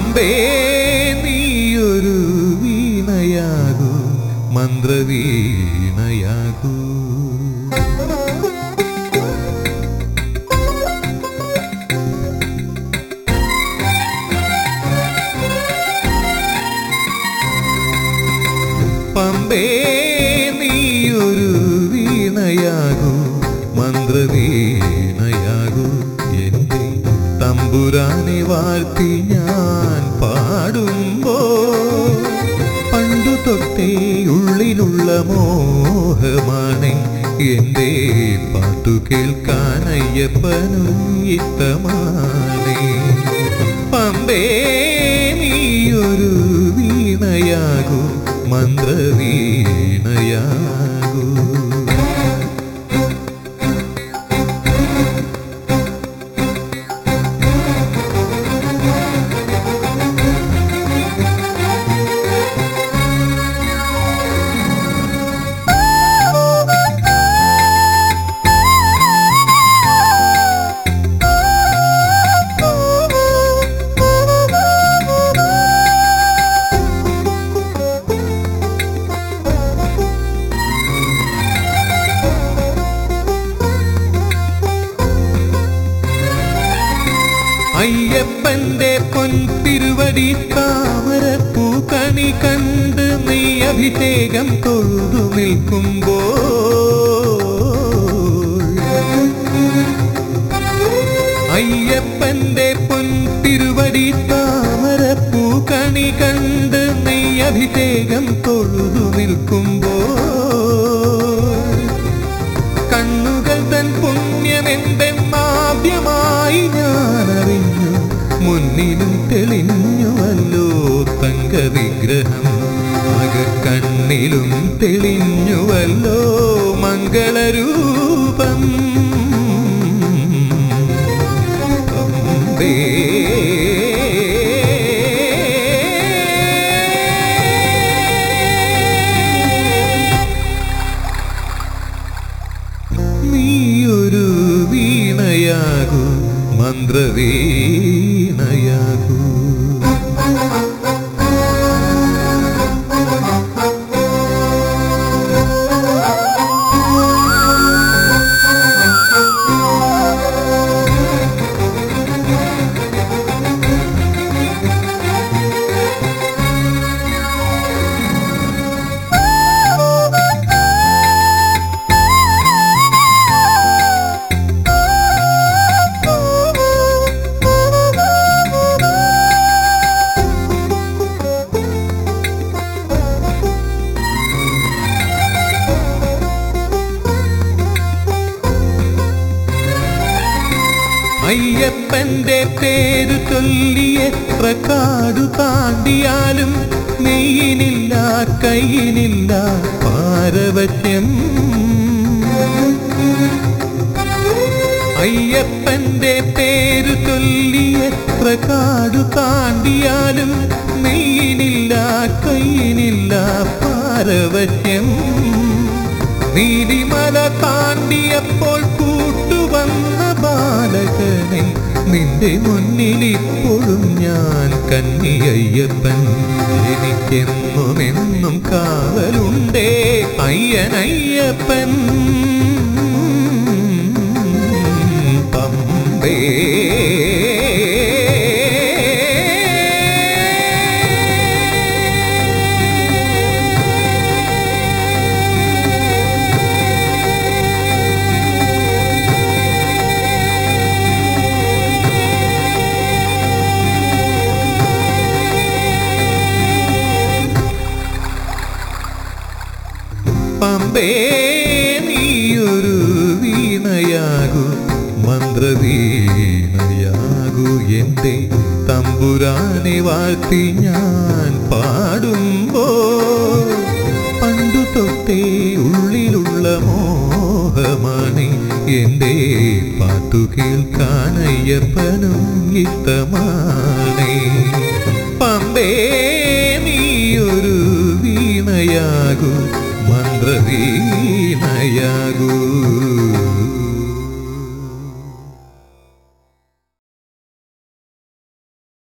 പമ്പേ നീയൊരു വീണയാകൂ മന്ത്രവീണയാകൂ പമ്പേ നീയൊരു വീണയാകൂ മന്ത്രവീണയാകൂ എൻ്റെ തമ്പുരാനെ വാഴ്ത്തി ഞാൻ പാടുമ്പോ പണ്ടു തൊട്ടേ ഉള്ളിലുള്ള മോഹമാണ് എൻ്റെ പാട്ടു കേൾക്കാൻ അയ്യപ്പനും ഇത്തമാണ് പമ്പേ നീയൊരു വീണയാകൂ മന്ത്രവീണയാകൂ അയ്യപ്പന്റെ പൊൻതിരുവടി താമരപ്പൂ കണി കണ്ട് നീ അഭിഷേകം തൊഴുതു നിൽക്കുമ്പോ അയ്യപ്പന്റെ പൊൻതിരുവടി താമരപ്പൂ കണി കണ്ട് നീ അഭിഷേകം തൊഴുതു നിൽക്കുമ്പോ കണ്ണുകൾ തൻ പുണ്യമെന്തെന്നാദ്യമായി ഞാൻ അറിഞ്ഞു മുന്നിലും തെളിഞ്ഞുവല്ലോ തങ്ക വിഗ്രഹം അകക്കണ്ണിലും തെളിഞ്ഞുവല്ലോ മംഗളരൂപം അമ്പേ നീയൊരു വീണയാകൂ മന്ത്രവീണയാകൂ അയ്യപ്പന്റെ പേര് ചൊല്ലി എത്ര കാടു താണ്ടിയാലും നെയ്യിനില്ല കയ്യിനില്ല പാരവശ്യം അയ്യപ്പന്റെ പേര് ചൊല്ലി എത്ര കാടു താണ്ടിയാലും നെയ്യിനില്ല കയ്യിനില്ല പാരവശ്യം നീലിമല താണ്ടിയപ്പോൾ കൂട്ടുവന്ന ബാലകനെ നിന്റെ മുന്നിൽ ഇപ്പോഴും ഞാൻ കന്നിയയ്യപ്പൻ എനിക്കെന്നും എന്നും കാവലുണ്ടേ അയ്യനയ്യപ്പൻ പമ്പേ പമ്പേ നീയൊരു വീണയാകൂ മന്ത്രവീണയാകൂ എൻ്റെ തമ്പുരാനെ വാഴ്ത്തി ഞാൻ പാടുമ്പോ പണ്ടു തൊട്ടേ ഉള്ളിലുള്ള മോഹമാണ് എൻ്റെ പാട്ടു കേൾക്കാൻ അയ്യപ്പനും ഇഷ്ടമാണ് പമ്പേ നീയൊരു വീണയാകൂ മന്ത്രവീണയാകൂ